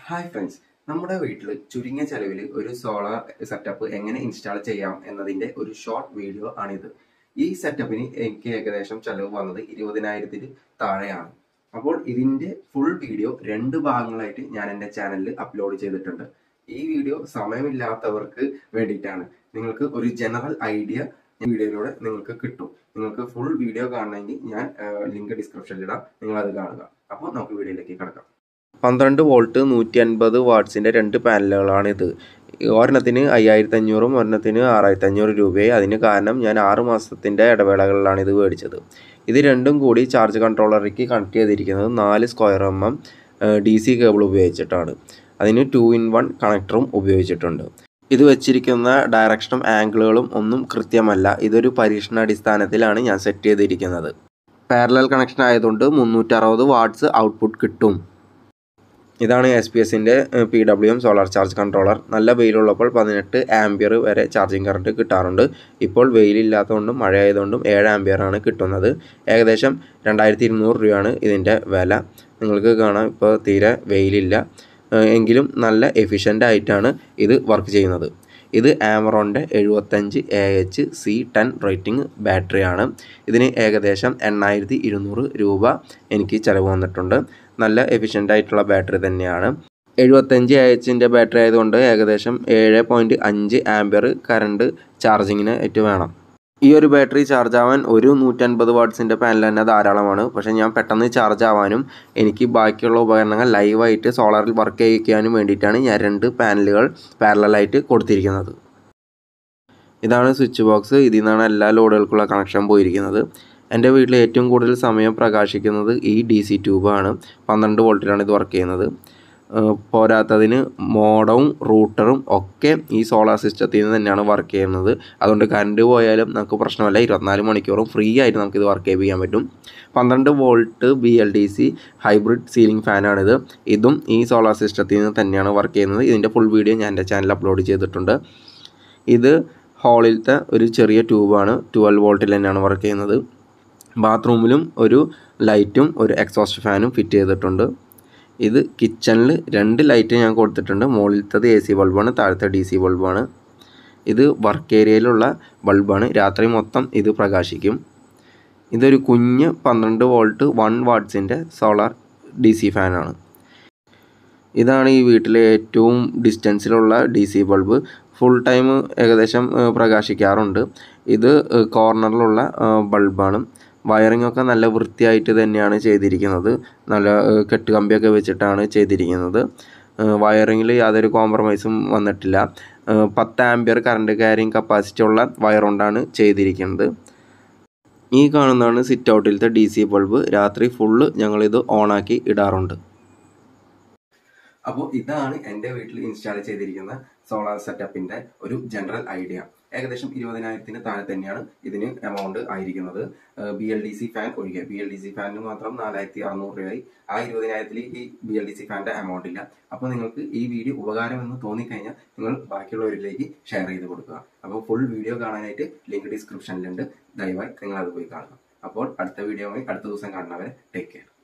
hi friends നമ്മുടെ വീട്ടിൽ ചുരുങ്ങിയ ചെലവിൽ ഒരു സോളാർ സെറ്റപ്പ് എങ്ങനെ ഇൻസ്റ്റാൾ ചെയ്യാം എന്നതിന്റെ ഒരു ഷോർട്ട് വീഡിയോ ആണിത് ഈ സെറ്റപ്പിന് എനിക്ക് ഏകദേശം ചെലവ് വന്നത് ഇരുപതിനായിരത്തിന് താഴെയാണ് അപ്പോൾ ഇതിന്റെ ഫുൾ വീഡിയോ രണ്ട് ഭാഗങ്ങളായിട്ട് ഞാൻ എൻ്റെ ചാനലിൽ അപ്ലോഡ് ചെയ്തിട്ടുണ്ട് ഈ വീഡിയോ സമയമില്ലാത്തവർക്ക് വേണ്ടിയിട്ടാണ് നിങ്ങൾക്ക് ഒരു ജനറൽ ഐഡിയ വീഡിയോയിലൂടെ നിങ്ങൾക്ക് കിട്ടും നിങ്ങൾക്ക് ഫുൾ വീഡിയോ കാണണമെങ്കിൽ ഞാൻ ലിങ്ക് ഡിസ്ക്രിപ്ഷനിൽ ഇടാം നിങ്ങൾ അത് കാണുക അപ്പോൾ നമുക്ക് വീഡിയോയിലേക്ക് കിടക്കാം പന്ത്രണ്ട് വോൾട്ട് നൂറ്റി അൻപത് വാട്ട്സിൻ്റെ രണ്ട് പാനലുകളാണിത് ഒരെണ്ണത്തിന് അയ്യായിരത്തി അഞ്ഞൂറും ഒരെണ്ണത്തിന് ആറായിരത്തി അഞ്ഞൂറ് രൂപയായി അതിന് കാരണം ഞാൻ ആറ് മാസത്തിൻ്റെ ഇടവേളകളിലാണ് ഇത് മേടിച്ചത് ഇത് രണ്ടും കൂടി ചാർജ് കൺട്രോളറിലേക്ക് കണക്ട് ചെയ്തിരിക്കുന്നത് നാല് square M M D C cable ഉപയോഗിച്ചിട്ടാണ് അതിന് ടു ഇൻ വൺ കണക്ടറും ഉപയോഗിച്ചിട്ടുണ്ട് ഇത് വെച്ചിരിക്കുന്ന ഡയറക്ഷനും ആംഗിളുകളും ഒന്നും കൃത്യമല്ല ഇതൊരു പരീക്ഷണാടിസ്ഥാനത്തിലാണ് ഞാൻ സെറ്റ് ചെയ്തിരിക്കുന്നത് പാരലൽ കണക്ഷൻ ആയതുകൊണ്ട് മുന്നൂറ്ററുപത് വാട്ട്സ് ഔട്ട്പുട്ട് കിട്ടും ഇതാണ് എസ് പി എസിൻ്റെ P W M solar charge controller നല്ല വെയിലുള്ളപ്പോൾ പതിനെട്ട് ആംബിയർ വരെ ചാർജിങ് കറണ്ട് കിട്ടാറുണ്ട് ഇപ്പോൾ വെയിലില്ലാത്തതുകൊണ്ടും മഴ ആയതുകൊണ്ടും ഏഴ് ആംബിയറാണ് കിട്ടുന്നത് ഏകദേശം രണ്ടായിരത്തി ഇരുന്നൂറ് രൂപയാണ് ഇതിൻ്റെ വില നിങ്ങൾക്ക് കാണാം ഇപ്പോൾ തീരെ വെയിലില്ല എങ്കിലും നല്ല എഫിഷ്യൻ്റ് ആയിട്ടാണ് ഇത് വർക്ക് ചെയ്യുന്നത് ഇത് ആമറോണിൻ്റെ എഴുപത്തഞ്ച് A H C ten rating ബാറ്ററിയാണ് ഇതിന് ഏകദേശം എണ്ണായിരത്തി ഇരുന്നൂറ് രൂപ എനിക്ക് ചിലവ് വന്നിട്ടുണ്ട് നല്ല എഫിഷ്യൻ്റ് ആയിട്ടുള്ള ബാറ്ററി തന്നെയാണ് എഴുപത്തഞ്ച് എ എച്ചിൻ്റെ ബാറ്ററി ആയതുകൊണ്ട് ഏകദേശം ഏഴ് പോയിൻറ്റ് അഞ്ച് ആംബിയർ കറണ്ട് ചാർജിങ്ങിന് ആയിട്ട് വേണം ഈ ഒരു ബാറ്ററി ചാർജ് ആവാൻ ഒരു നൂറ്റൻപത് വാട്ട്സിൻ്റെ പാനൽ തന്നെ ധാരാളമാണ് പക്ഷേ ഞാൻ പെട്ടെന്ന് ചാർജ് ആവാനും എനിക്ക് ബാക്കിയുള്ള ഉപകരണങ്ങൾ ലൈവായിട്ട് സോളാറിൽ വർക്ക് ചെയ്യിക്കാനും വേണ്ടിയിട്ടാണ് ഞാൻ രണ്ട് പാനലുകൾ പാരലായിട്ട് കൊടുത്തിരിക്കുന്നത് ഇതാണ് സ്വിച്ച് ബോക്സ് ഇതിൽ നിന്നാണ് എല്ലാ ലോഡുകൾക്കുള്ള കണക്ഷൻ പോയിരിക്കുന്നത് എൻ്റെ വീട്ടിൽ ഏറ്റവും കൂടുതൽ സമയം പ്രകാശിക്കുന്നത് ഈ ഡി സി ട്യൂബാണ് പന്ത്രണ്ട് വോൾട്ടിലാണ് ഇത് വർക്ക് ചെയ്യുന്നത് പോരാത്തതിന് മോഡവും റൂട്ടറും ഒക്കെ ഈ സോളാർ സിസ്റ്റത്തിൽ നിന്ന് തന്നെയാണ് വർക്ക് ചെയ്യുന്നത് അതുകൊണ്ട് കറണ്ട് പോയാലും നമുക്ക് പ്രശ്നമല്ല ഇരുപത്തിനാല് മണിക്കൂറും ഫ്രീ ആയിട്ട് നമുക്കിത് വർക്ക് ചെയ്യാൻ പറ്റും പന്ത്രണ്ട് volt B L D C hybrid ceiling ഫാനാണിത് ഇതും ഈ സോളാർ സിസ്റ്റത്തിൽ നിന്ന് തന്നെയാണ് വർക്ക് ചെയ്യുന്നത് ഇതിൻ്റെ ഫുൾ വീഡിയോ ഞാൻ എൻ്റെ ചാനലിൽ അപ്ലോഡ് ചെയ്തിട്ടുണ്ട് ഇത് ഹോളിലത്തെ ഒരു ചെറിയ ട്യൂബാണ് ട്വൽവ് വോൾട്ടിൽ തന്നെയാണ് വർക്ക് ചെയ്യുന്നത് ബാത്റൂമിലും ഒരു ലൈറ്റും ഒരു എക്സോസ്റ്റ് ഫാനും ഫിറ്റ് ചെയ്തിട്ടുണ്ട് ഇത് കിച്ചണിൽ രണ്ട് ലൈറ്റ് ഞാൻ കൊടുത്തിട്ടുണ്ട് മുകളിലത്തത് എ സി ബൾബാണ് താഴത്തെ ഡി സി ബൾബാണ് ഇത് വർക്ക് ഏരിയയിലുള്ള ബൾബാണ് രാത്രി മൊത്തം ഇത് പ്രകാശിക്കും ഇതൊരു കുഞ്ഞ് പന്ത്രണ്ട് വോൾട്ട് വൺ വാട്ട്സിൻ്റെ സോളാർ ഡി സി ഫാനാണ് ഇതാണ് ഈ വീട്ടിലെ ഏറ്റവും ഡിസ്റ്റൻസിലുള്ള D C bulb full time ഏകദേശം പ്രകാശിക്കാറുണ്ട് ഇത് കോർണറിലുള്ള ബൾബാണ് വയറിംഗ് ഒക്കെ നല്ല വൃത്തിയായിട്ട് തന്നെയാണ് ചെയ്തിരിക്കുന്നത് നല്ല കെട്ടുകമ്പിയൊക്കെ വെച്ചിട്ടാണ് ചെയ്തിരിക്കുന്നത് വയറിങ്ങിൽ യാതൊരു കോംപ്രമൈസും വന്നിട്ടില്ല പത്ത് ആംബിയർ കറണ്ട് ക്യാരിങ് കപ്പാസിറ്റി ഉള്ള വയർ കൊണ്ടാണ് ചെയ്തിരിക്കുന്നത് ഈ കാണുന്നതാണ് സിറ്റ് ഔട്ടിലത്തെ ഡി സി ബൾബ് രാത്രി ഫുള്ള് ഞങ്ങളിത് ഓണാക്കി ഇടാറുണ്ട് അപ്പോൾ ഇതാണ് എൻ്റെ വീട്ടിൽ ഇൻസ്റ്റാൾ ചെയ്തിരിക്കുന്ന സോളാർ സെറ്റപ്പിന്റെ ഒരു ജനറൽ ഐഡിയ ഏകദേശം ഇരുപതിനായിരത്തിന് താഴെ തന്നെയാണ് ഇതിന് എമൗണ്ട് ആയിരിക്കുന്നത് B L D C fan ഒഴികെ ബി എൽ ഡി സി ഫാനിന് മാത്രം നാലായിരത്തി അറുന്നൂറ് രൂപയായി ആ ഇരുപതിനായിരത്തിൽ ഈ ബി എൽ ഡി സി ഫാനിന്റെ എമൗണ്ട് ഇല്ല അപ്പോൾ നിങ്ങൾക്ക് ഈ വീഡിയോ ഉപകാരമെന്ന് തോന്നിക്കഴിഞ്ഞാൽ നിങ്ങൾ ബാക്കിയുള്ളവരിലേക്ക് ഷെയർ ചെയ്ത് കൊടുക്കുക അപ്പോൾ ഫുൾ വീഡിയോ കാണാനായിട്ട് ലിങ്ക് ഡിസ്ക്രിപ്ഷനിലുണ്ട് ദയവായി നിങ്ങൾ അത് പോയി കാണുക അപ്പോൾ അടുത്ത വീഡിയോയുമായി അടുത്ത ദിവസം കാണുന്നവരെ ടേക്ക് കെയർ